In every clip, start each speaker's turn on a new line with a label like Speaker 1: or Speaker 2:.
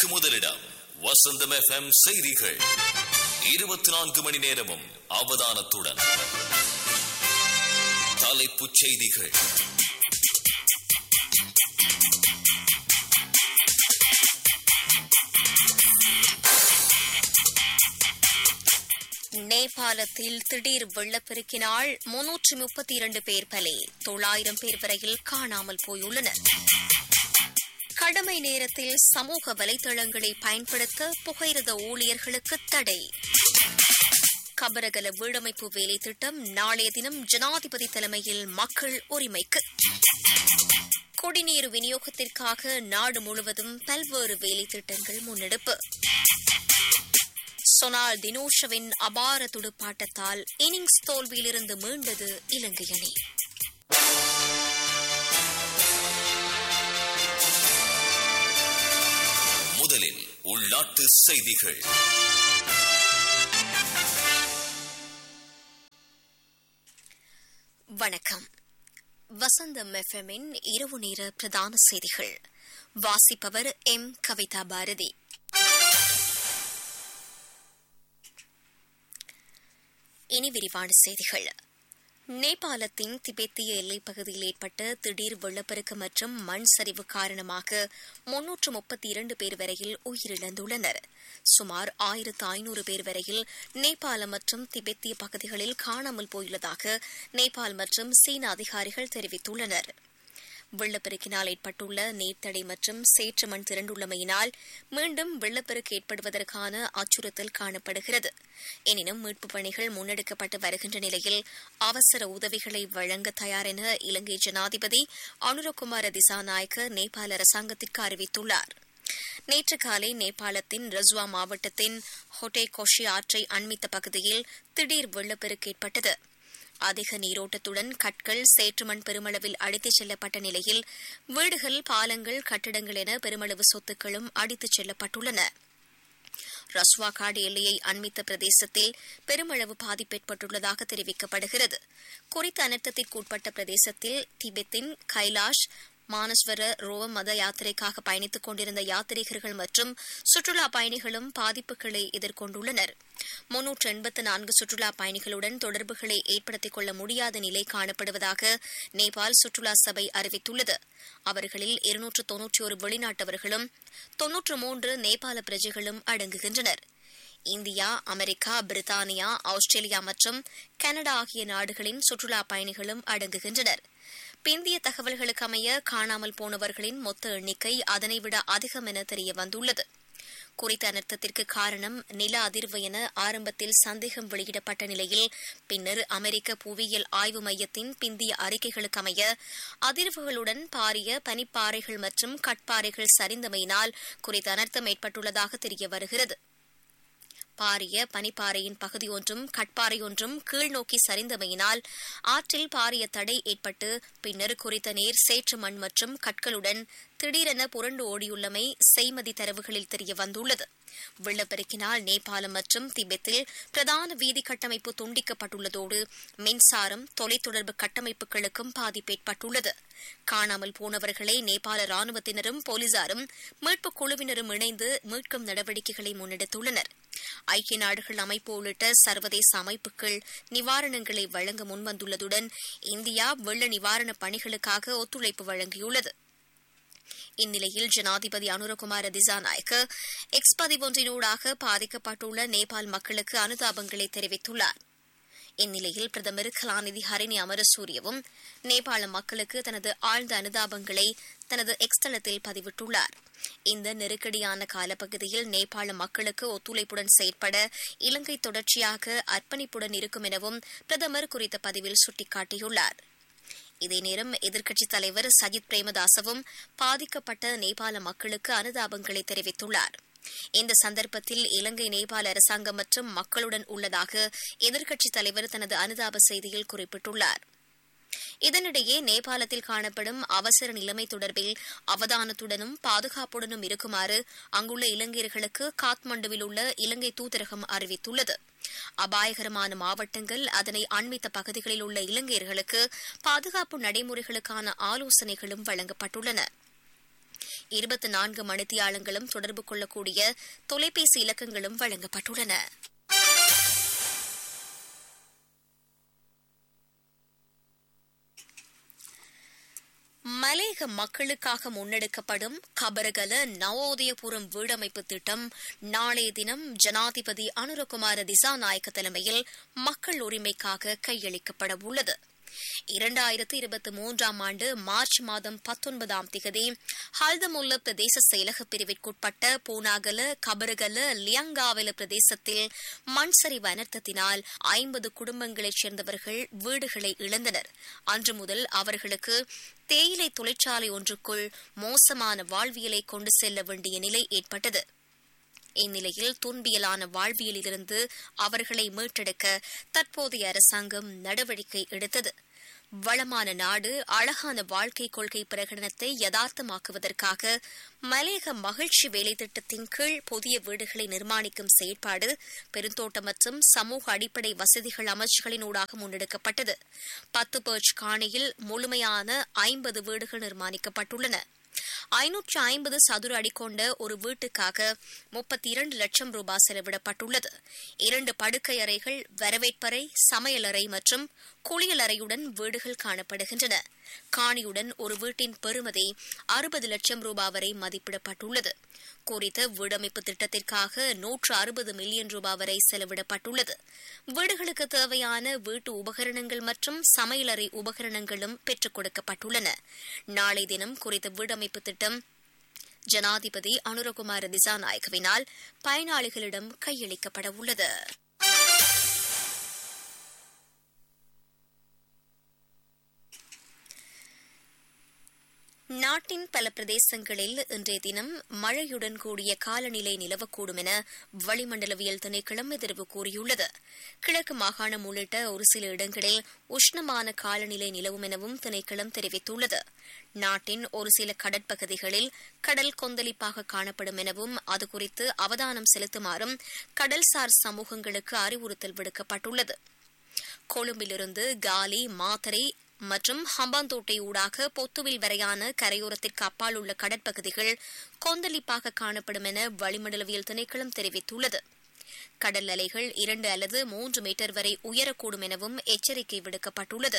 Speaker 1: செய்திகளுக்கு முதலிடம் வசந்தம் எஃப்எம் செய்திகள் இருபத்தி நான்கு மணி நேரமும் அவதானத்துடன் தலைப்புச் செய்திகள்
Speaker 2: நேபாளத்தில் திடீர் வெள்ளப்பெருக்கினால் முன்னூற்று முப்பத்தி இரண்டு பேர் பலி தொள்ளாயிரம் பேர் வரையில் காணாமல் போயுள்ளனர் கடமை நேரத்தில் சமூக வலைதளங்களை பயன்படுத்த புகையிரத ஊழியர்களுக்கு தடை கபரகல வீடமைப்பு வேலை திட்டம் நாளைய தினம் ஜனாதிபதி தலைமையில் மக்கள் உரிமைக்கு குடிநீர் விநியோகத்திற்காக நாடு முழுவதும் பல்வேறு வேலை திட்டங்கள் முன்னெடுப்பு சொனால் தினோஷவின் அபார துடுப்பாட்டத்தால் இன்னிங்ஸ் தோல்வியிலிருந்து மீண்டது இலங்கை அணி
Speaker 1: முதலில் உள்நாட்டு செய்திகள்
Speaker 2: வணக்கம் வசந்தம் எஃப்எம்மின் இரவு நேர பிரதான செய்திகள் வாசிப்பவர் எம் கவிதா பாரதி இனி விரிவான செய்திகள் நேபாளத்தின் திபெத்திய எல்லைப் பகுதியில் ஏற்பட்ட திடீர் வெள்ளப்பெருக்கு மற்றும் மண் சரிவு காரணமாக முன்னூற்று முப்பத்தி இரண்டு பேர் வரையில் உயிரிழந்துள்ளனர் சுமார் ஆயிரத்து ஐநூறு பேர் வரையில் நேபாளம் மற்றும் திபெத்திய பகுதிகளில் காணாமல் போயுள்ளதாக நேபாள் மற்றும் சீன அதிகாரிகள் தெரிவித்துள்ளனா் வெள்ளப்பெருக்கினால் ஏற்பட்டுள்ள நீர்த்தடை மற்றும் சேற்று மண் திரண்டுள்ளமையினால் மீண்டும் வெள்ளப்பெருக்கு ஏற்படுவதற்கான அச்சுறுத்தல் காணப்படுகிறது எனினும் மீட்புப் பணிகள் முன்னெடுக்கப்பட்டு வருகின்ற நிலையில் அவசர உதவிகளை வழங்க தயார் என இலங்கை ஜனாதிபதி அனுரகுமார திசாநாயக்க நேபாள அரசாங்கத்திற்கு அறிவித்துள்ளார் நேற்று காலை நேபாளத்தின் ரஸ்வா மாவட்டத்தின் ஹொட்டே கொஷி ஆற்றை அண்மித்த பகுதியில் திடீர் வெள்ளப்பெருக்கு ஏற்பட்டது அதிக நீரோட்டத்துடன் கற்கள் சேற்றுமண் பெருமளவில் அடித்துச் செல்லப்பட்ட நிலையில் வீடுகள் பாலங்கள் கட்டிடங்கள் என பெருமளவு சொத்துக்களும் அடித்துச் செல்லப்பட்டுள்ளன ரஸ்வா காடு எல்லையை அண்மித்த பிரதேசத்தில் பெருமளவு பாதிப்பு ஏற்பட்டுள்ளதாக தெரிவிக்கப்படுகிறது குறித்த அனர்த்தத்திற்கு உட்பட்ட பிரதேசத்தில் திபெத்தின் கைலாஷ் மானஸ்வர ரோவ மத யாத்திரைக்காக பயணித்துக் கொண்டிருந்த யாத்ரீகர்கள் மற்றும் சுற்றுலா பயணிகளும் பாதிப்புகளை எதிர்கொண்டுள்ளனர் முன்னூற்று எண்பத்து நான்கு சுற்றுலா பயணிகளுடன் தொடர்புகளை ஏற்படுத்திக் கொள்ள முடியாத நிலை காணப்படுவதாக நேபாள் சுற்றுலா சபை அறிவித்துள்ளது அவர்களில் இருநூற்று தொன்னூற்றி ஒரு வெளிநாட்டவர்களும் தொன்னூற்று மூன்று நேபாள பிரஜைகளும் அடங்குகின்றனர் இந்தியா அமெரிக்கா பிரித்தானியா ஆஸ்திரேலியா மற்றும் கனடா ஆகிய நாடுகளின் சுற்றுலா பயணிகளும் அடங்குகின்றனர் பிந்திய தகவல்களுக்கு அமைய காணாமல் போனவர்களின் மொத்த எண்ணிக்கை அதனைவிட அதிகம் என தெரிய வந்துள்ளது குறித்த அனர்த்தத்திற்கு காரணம் நில அதிர்வு என ஆரம்பத்தில் சந்தேகம் வெளியிடப்பட்ட நிலையில் பின்னர் அமெரிக்க புவியியல் ஆய்வு மையத்தின் பிந்திய அறிக்கைகளுக்கு அமைய அதிர்வுகளுடன் பாரிய பனிப்பாறைகள் மற்றும் கட்பாறைகள் சரிந்தமையினால் குறித்த அனர்த்தம் ஏற்பட்டுள்ளதாக தெரிய வருகிறது பாரிய பனிப்பாறையின் பகுதி ஒன்றும் கட்பாறை ஒன்றும் கீழ்நோக்கி சரிந்தமையினால் ஆற்றில் பாரிய தடை ஏற்பட்டு பின்னர் குறித்த நீர் சேற்று மண் மற்றும் கற்களுடன் திடீரென புரண்டு ஓடியுள்ளமை செய்மதி தரவுகளில் தெரிய வந்துள்ளது வெள்ளப்பெருக்கினால் நேபாளம் மற்றும் திபெத்தில் பிரதான வீதி கட்டமைப்பு துண்டிக்கப்பட்டுள்ளதோடு மின்சாரம் தொலைத்தொடர்பு கட்டமைப்புகளுக்கும் பாதிப்பு ஏற்பட்டுள்ளது காணாமல் போனவர்களை நேபாள ராணுவத்தினரும் போலீசாரும் மீட்புக் குழுவினரும் இணைந்து மீட்கும் நடவடிக்கைகளை முன்னெடுத்துள்ளனர் ஐக்கிய நாடுகள் அமைப்பு உள்ளிட்ட சர்வதேச அமைப்புகள் நிவாரணங்களை வழங்க முன்வந்துள்ளதுடன் இந்தியா வெள்ள நிவாரணப் பணிகளுக்காக ஒத்துழைப்பு வழங்கியுள்ளது இந்நிலையில் ஜனாதிபதி அனுரகுமார திசாநாயக்க எக்ஸ் பதிவொன்றினூடாக பாதிக்கப்பட்டுள்ள நேபாள் மக்களுக்கு அனுதாபங்களை தெரிவித்துள்ளார் இந்நிலையில் பிரதமர் கலாநிதி ஹரிணி அமரசூரியவும் நேபாள மக்களுக்கு தனது ஆழ்ந்த அனுதாபங்களை தனது எக்ஸ் தளத்தில் பதிவிட்டுள்ளார் இந்த நெருக்கடியான காலப்பகுதியில் நேபாள மக்களுக்கு ஒத்துழைப்புடன் செயற்பட இலங்கை தொடர்ச்சியாக அர்ப்பணிப்புடன் இருக்கும் எனவும் பிரதமர் குறித்த பதிவில் சுட்டிக்காட்டியுள்ளார் இதே நேரம் எதிர்க்கட்சித் தலைவர் சஜித் பிரேமதாசவும் பாதிக்கப்பட்ட நேபாள மக்களுக்கு அனுதாபங்களை தெரிவித்துள்ளார் இந்த சந்தர்ப்பத்தில் இலங்கை நேபாள அரசாங்கம் மற்றும் மக்களுடன் உள்ளதாக எதிர்க்கட்சித் தலைவர் தனது அனுதாப செய்தியில் குறிப்பிட்டுள்ளார் இதனிடையே நேபாளத்தில் காணப்படும் அவசர நிலைமை தொடர்பில் அவதானத்துடனும் பாதுகாப்புடனும் இருக்குமாறு அங்குள்ள இலங்கையர்களுக்கு காத்மண்டுவில் உள்ள இலங்கை தூதரகம் அறிவித்துள்ளது அபாயகரமான மாவட்டங்கள் அதனை அண்மித்த பகுதிகளில் உள்ள இலங்கையர்களுக்கு பாதுகாப்பு நடைமுறைகளுக்கான ஆலோசனைகளும் வழங்கப்பட்டுள்ளன இருபத்தி நான்கு மணித்தியாலங்களும் தொடர்பு கொள்ளக்கூடிய தொலைபேசி இலக்கங்களும் வழங்கப்பட்டுள்ளன மலேக மக்களுக்காக முன்னெடுக்கப்படும் கபரகல நவோதயபுரம் வீடமைப்பு திட்டம் நாளைய தினம் ஜனாதிபதி அனுரகுமார திசாநாயக்க தலைமையில் மக்கள் உரிமைக்காக கையளிக்கப்பட உள்ளது இரண்டாயிரத்து இருபத்தி மூன்றாம் ஆண்டு மார்ச் மாதம் பத்தொன்பதாம் திகதி ஹல்தமுல்ல பிரதேச செயலக பிரிவிற்குட்பட்ட பூனாகல கபரகல லியங்காவல பிரதேசத்தில் மண் சரிவு அனர்த்தத்தினால் ஐம்பது குடும்பங்களைச் சேர்ந்தவர்கள் வீடுகளை இழந்தனர் அன்று முதல் அவர்களுக்கு தேயிலை தொழிற்சாலை ஒன்றுக்குள் மோசமான வாழ்வியலை கொண்டு செல்ல வேண்டிய நிலை ஏற்பட்டது இந்நிலையில் துன்பியலான வாழ்வியலிலிருந்து அவர்களை மீட்டெடுக்க தற்போதைய அரசாங்கம் நடவடிக்கை எடுத்தது வளமான நாடு அழகான வாழ்க்கை கொள்கை பிரகடனத்தை யதார்த்தமாக்குவதற்காக மலேக மகிழ்ச்சி வேலை திட்டத்தின் கீழ் புதிய வீடுகளை நிர்மாணிக்கும் செயற்பாடு பெருந்தோட்டம் மற்றும் சமூக அடிப்படை வசதிகள் அமைச்சுகளின் ஊடாக முன்னெடுக்கப்பட்டது பத்து பேர்ச் காணியில் முழுமையான ஐம்பது வீடுகள் நிர்மாணிக்கப்பட்டுள்ளன ஐநூற்று ஐம்பது சதுர அடி கொண்ட ஒரு வீட்டுக்காக முப்பத்தி இரண்டு லட்சம் ரூபாய் செலவிடப்பட்டுள்ளது இரண்டு படுக்கை அறைகள் வரவேற்பறை சமையலறை மற்றும் குளியலறையுடன் வீடுகள் காணப்படுகின்றன காணியுடன் ஒரு வீட்டின் பெறுமதி அறுபது லட்சம் ரூபாய் வரை மதிப்பிடப்பட்டுள்ளது குறித்த வீடமைப்பு திட்டத்திற்காக நூற்று அறுபது மில்லியன் ரூபாய் வரை செலவிடப்பட்டுள்ளது வீடுகளுக்கு தேவையான வீட்டு உபகரணங்கள் மற்றும் சமையலறை உபகரணங்களும் பெற்றுக் கொடுக்கப்பட்டுள்ளன நாளை தினம் குறித்த வீடமைப்பு திட்டம் ஜனாதிபதி அனுரகுமார திசாநாயகவினால் பயனாளிகளிடம் கையளிக்கப்பட உள்ளது நாட்டின் பல பிரதேசங்களில் இன்றைய தினம் மழையுடன் கூடிய காலநிலை நிலவக்கூடும் என வளிமண்டலவியல் திணைக்களம் எதிர்வு கூறியுள்ளது கிழக்கு மாகாணம் உள்ளிட்ட ஒரு சில இடங்களில் உஷ்ணமான காலநிலை நிலவும் எனவும் திணைக்களம் தெரிவித்துள்ளது நாட்டின் ஒரு சில கடற்பகுதிகளில் கடல் கொந்தளிப்பாக காணப்படும் எனவும் அது குறித்து அவதானம் செலுத்துமாறும் கடல்சார் சமூகங்களுக்கு அறிவுறுத்தல் விடுக்கப்பட்டுள்ளது கொழும்பிலிருந்து காலி மாத்தரை மற்றும் ஹம்பாந்தோட்டை ஊடாக பொத்துவில் வரையான கரையோரத்திற்கு அப்பால் உள்ள கடற்பகுதிகள் கொந்தளிப்பாக காணப்படும் என வளிமண்டலவியல் திணைக்களம் தெரிவித்துள்ளது கடல் அலைகள் இரண்டு அல்லது மூன்று மீட்டர் வரை உயரக்கூடும் எனவும் எச்சரிக்கை விடுக்கப்பட்டுள்ளது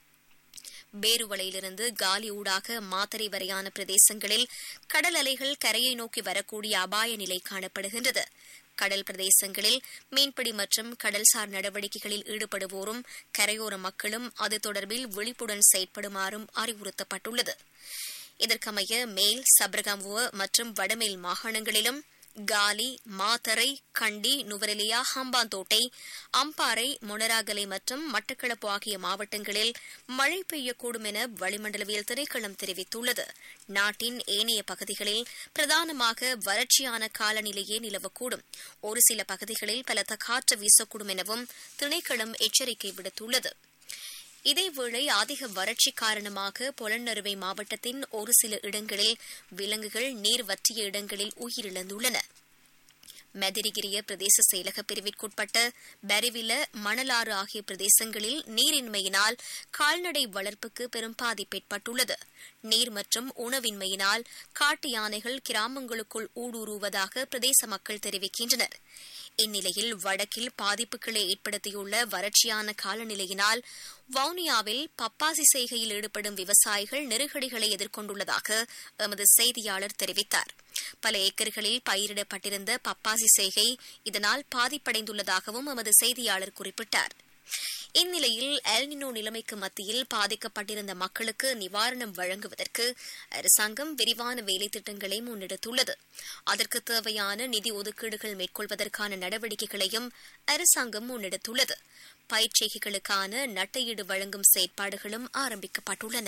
Speaker 2: பேருவளையிலிருந்து காலி ஊடாக மாத்தரை வரையான பிரதேசங்களில் கடல் அலைகள் கரையை நோக்கி வரக்கூடிய அபாய நிலை காணப்படுகின்றது கடல் பிரதேசங்களில் மீன்பிடி மற்றும் கடல்சார் நடவடிக்கைகளில் ஈடுபடுவோரும் கரையோர மக்களும் அது தொடர்பில் விழிப்புடன் செயற்படுமாறும் அறிவுறுத்தப்பட்டுள்ளது இதற்கமைய மேல் சப்ரகம்புவ மற்றும் வடமேல் மாகாணங்களிலும் காலி மாத்தரை கண்டி நுவரெலியா ஹம்பாந்தோட்டை அம்பாறை மொனராகலை மற்றும் மட்டக்களப்பு ஆகிய மாவட்டங்களில் மழை பெய்யக்கூடும் என வளிமண்டலவியல் திணைக்களம் தெரிவித்துள்ளது நாட்டின் ஏனைய பகுதிகளில் பிரதானமாக வறட்சியான காலநிலையே நிலவக்கூடும் ஒரு சில பகுதிகளில் பலத்த காற்று வீசக்கூடும் எனவும் திணைக்களம் எச்சரிக்கை விடுத்துள்ளது இதேவேளை அதிக வறட்சி காரணமாக பொலன்னறுவை மாவட்டத்தின் ஒரு சில இடங்களில் விலங்குகள் நீர் வற்றிய இடங்களில் உயிரிழந்துள்ளன மெதிரிகிரிய பிரதேச செயலக பிரிவிற்குட்பட்ட பரிவில மணலாறு ஆகிய பிரதேசங்களில் நீரின்மையினால் கால்நடை வளர்ப்புக்கு பெரும் பாதிப்பு ஏற்பட்டுள்ளது நீர் மற்றும் உணவின்மையினால் காட்டு யானைகள் கிராமங்களுக்குள் ஊடுருவதாக பிரதேச மக்கள் தெரிவிக்கின்றனர் இந்நிலையில் வடக்கில் பாதிப்புகளை ஏற்படுத்தியுள்ள வறட்சியான காலநிலையினால் வவுனியாவில் பப்பாசி செய்கையில் ஈடுபடும் விவசாயிகள் நெருக்கடிகளை எதிர்கொண்டுள்ளதாக எமது செய்தியாளர் தெரிவித்தார் பல ஏக்கர்களில் பயிரிடப்பட்டிருந்த பப்பாசி செய்கை இதனால் பாதிப்படைந்துள்ளதாகவும் எமது செய்தியாளர் குறிப்பிட்டார் இந்நிலையில் எல்னினோ நிலைமைக்கு மத்தியில் பாதிக்கப்பட்டிருந்த மக்களுக்கு நிவாரணம் வழங்குவதற்கு அரசாங்கம் விரிவான வேலை திட்டங்களை முன்னெடுத்துள்ளது அதற்கு தேவையான நிதி ஒதுக்கீடுகள் மேற்கொள்வதற்கான நடவடிக்கைகளையும் அரசாங்கம் முன்னெடுத்துள்ளது பயிற்சிகளுக்கான நட்டையீடு வழங்கும் செயற்பாடுகளும் ஆரம்பிக்கப்பட்டுள்ளன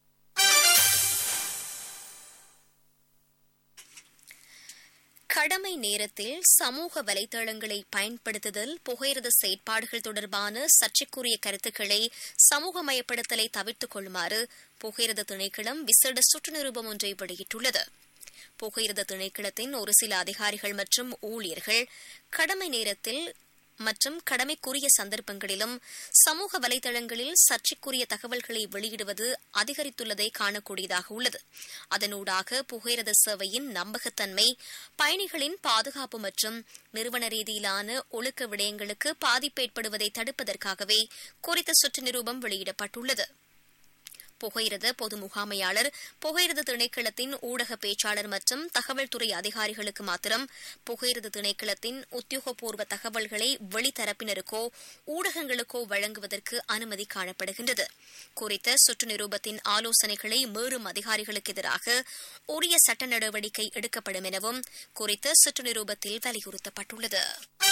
Speaker 2: கடமை நேரத்தில் சமூக வலைதளங்களை பயன்படுத்துதல் புகையிரத செயற்பாடுகள் தொடர்பான சர்ச்சைக்குரிய கருத்துக்களை சமூகமயப்படுத்தலை தவிர்த்துக் கொள்ளுமாறு புகையிரத திணைக்களம் விசேட சுற்று நிருபம் ஒன்றை வெளியிட்டுள்ளது புகையிரத திணைக்களத்தின் ஒரு சில அதிகாரிகள் மற்றும் ஊழியர்கள் கடமை நேரத்தில் மற்றும் கடமைக்குரிய சந்தர்ப்பங்களிலும் சமூக வலைதளங்களில் சர்ச்சைக்குரிய தகவல்களை வெளியிடுவது அதிகரித்துள்ளதை காணக்கூடியதாக உள்ளது அதனூடாக புகையிரத சேவையின் நம்பகத்தன்மை பயணிகளின் பாதுகாப்பு மற்றும் நிறுவன ரீதியிலான ஒழுக்க விடயங்களுக்கு பாதிப்பு ஏற்படுவதை தடுப்பதற்காகவே குறித்த சுற்று நிரூபம் வெளியிடப்பட்டுள்ளது புகையிரத பொது முகாமையாளர் புகையிரத திணைக்களத்தின் ஊடக பேச்சாளர் மற்றும் தகவல் துறை அதிகாரிகளுக்கு மாத்திரம் புகையிரத திணைக்களத்தின் உத்தியோகபூர்வ தகவல்களை வெளித்தரப்பினருக்கோ ஊடகங்களுக்கோ வழங்குவதற்கு அனுமதி காணப்படுகின்றது குறித்த சுற்று நிரூபத்தின் ஆலோசனைகளை மீறும் அதிகாரிகளுக்கு எதிராக உரிய சட்ட நடவடிக்கை எடுக்கப்படும் எனவும் குறித்த சுற்று நிரூபத்தில் வலியுறுத்தப்பட்டுள்ளது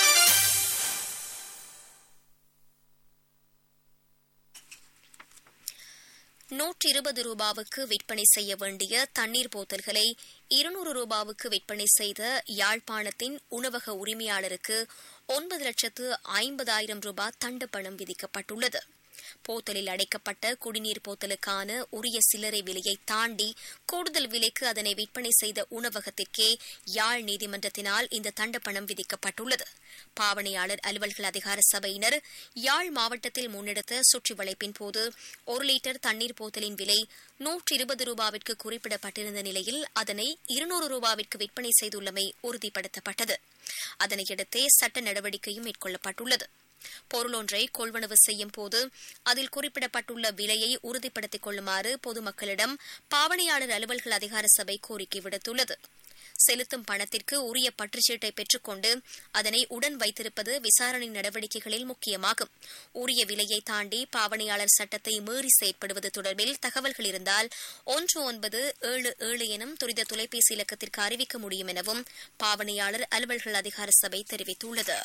Speaker 2: நூற்றி இருபது ரூபாவுக்கு விற்பனை செய்ய வேண்டிய தண்ணீர் போத்தல்களை இருநூறு ரூபாவுக்கு விற்பனை செய்த யாழ்ப்பாணத்தின் உணவக உரிமையாளருக்கு ஒன்பது லட்சத்து ஐம்பதாயிரம் ரூபாய் தண்டு பணம் விதிக்கப்பட்டுள்ளது போத்தலில் அடைக்கப்பட்ட குடிநீர் போத்தலுக்கான உரிய சில்லறை விலையை தாண்டி கூடுதல் விலைக்கு அதனை விற்பனை செய்த உணவகத்திற்கே யாழ் நீதிமன்றத்தினால் இந்த தண்டப்பணம் விதிக்கப்பட்டுள்ளது பாவனையாளர் அலுவல்கள் அதிகார சபையினர் யாழ் மாவட்டத்தில் முன்னெடுத்த சுற்றி வளைப்பின் போது ஒரு லிட்டர் தண்ணீர் போத்தலின் விலை நூற்றி இருபது ரூபாவிற்கு குறிப்பிடப்பட்டிருந்த நிலையில் அதனை இருநூறு ரூபாவிற்கு விற்பனை செய்துள்ளமை உறுதிப்படுத்தப்பட்டது அதனையடுத்தே சட்ட நடவடிக்கையும் மேற்கொள்ளப்பட்டுள்ளது பொருளொன்றை கொள்வனவு செய்யும் போது அதில் குறிப்பிடப்பட்டுள்ள விலையை உறுதிப்படுத்திக் கொள்ளுமாறு பொதுமக்களிடம் பாவனையாளர் அலுவல்கள் அதிகார சபை கோரிக்கை விடுத்துள்ளது செலுத்தும் பணத்திற்கு உரிய பற்றுச்சீட்டை பெற்றுக்கொண்டு அதனை உடன் வைத்திருப்பது விசாரணை நடவடிக்கைகளில் முக்கியமாகும் உரிய விலையை தாண்டி பாவனையாளர் சட்டத்தை மீறி செயற்படுவது தொடர்பில் தகவல்கள் இருந்தால் ஒன்று ஒன்பது ஏழு ஏழு எனும் துரித தொலைபேசி இலக்கத்திற்கு அறிவிக்க முடியும் எனவும் பாவனையாளர் அலுவல்கள் அதிகார சபை தெரிவித்துள்ளது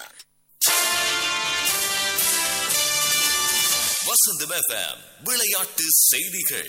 Speaker 1: வசந்தம் எஃப்எம் விளையாட்டு செய்திகள்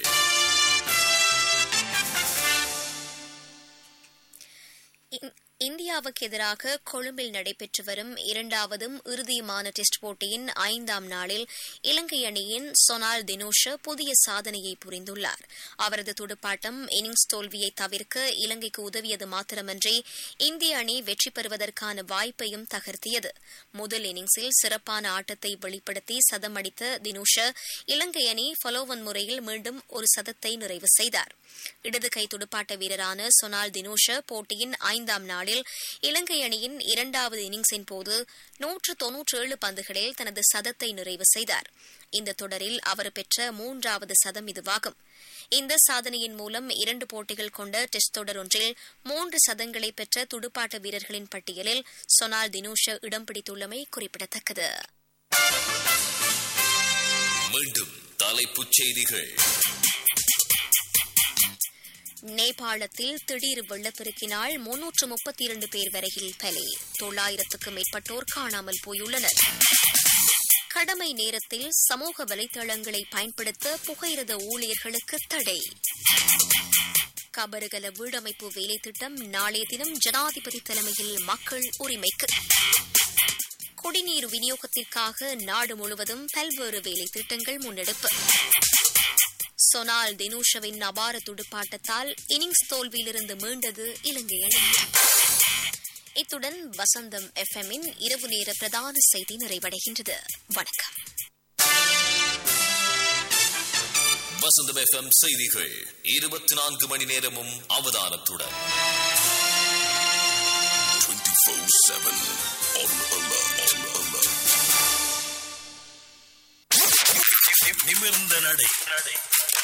Speaker 2: இந்- இந்தியாவுக்கு எதிராக கொழும்பில் நடைபெற்று வரும் இரண்டாவதும் இறுதியுமான டெஸ்ட் போட்டியின் ஐந்தாம் நாளில் இலங்கை அணியின் சொனால் தினோஷ புதிய சாதனையை புரிந்துள்ளார் அவரது துடுப்பாட்டம் இன்னிங்ஸ் தோல்வியை தவிர்க்க இலங்கைக்கு உதவியது மாத்திரமன்றி இந்திய அணி வெற்றி பெறுவதற்கான வாய்ப்பையும் தகர்த்தியது முதல் இன்னிங்ஸில் சிறப்பான ஆட்டத்தை வெளிப்படுத்தி சதம் அடித்த தினோஷ இலங்கை அணி ஃபலோவன் முறையில் மீண்டும் ஒரு சதத்தை நிறைவு செய்தார் இடது கை துடுப்பாட்ட வீரரான சொனால் தினோஷ போட்டியின் ஐந்தாம் நாளில் இலங்கை அணியின் இரண்டாவது இன்னிங்ஸின் போது நூற்று தொன்னூற்று ஏழு பந்துகளில் தனது சதத்தை நிறைவு செய்தார் இந்த தொடரில் அவர் பெற்ற மூன்றாவது சதம் இதுவாகும் இந்த சாதனையின் மூலம் இரண்டு போட்டிகள் கொண்ட டெஸ்ட் தொடர் ஒன்றில் மூன்று சதங்களை பெற்ற துடுப்பாட்ட வீரர்களின் பட்டியலில் சொனால் தினோஷ இடம் பிடித்துள்ளமை குறிப்பிடத்தக்கது
Speaker 1: மீண்டும் தலைப்புச் செய்திகள்
Speaker 2: நேபாளத்தில் திடீர் வெள்ளப்பெருக்கினால் முன்னூற்று முப்பத்தி இரண்டு பேர் வரையில் பலி தொள்ளாயிரத்துக்கும் மேற்பட்டோர் காணாமல் போயுள்ளனர் கடமை நேரத்தில் சமூக வலைதளங்களை பயன்படுத்த புகையிரத ஊழியர்களுக்கு தடை கபறுகல வீடமைப்பு வேலை திட்டம் நாளைய தினம் ஜனாதிபதி தலைமையில் மக்கள் உரிமைக்கு குடிநீர் விநியோகத்திற்காக நாடு முழுவதும் பல்வேறு வேலை திட்டங்கள் முன்னெடுப்பு சொனால் தினூஷவின் அபார துடுப்பாட்டத்தால் இன்னிங்ஸ் தோல்வியிலிருந்து மீண்டது இலங்கை அணி இத்துடன் வசந்தம் எஃப்எம்மின் இரவு நேர பிரதான செய்தி நிறைவடைகின்றது வணக்கம்
Speaker 1: வசந்தம் எஃப்எம் செய்திகள் இருபத்தி நான்கு மணி நேரமும் அவதானத்துடன் 24/7 on alert. On alert. நிமிர்ந்த நடை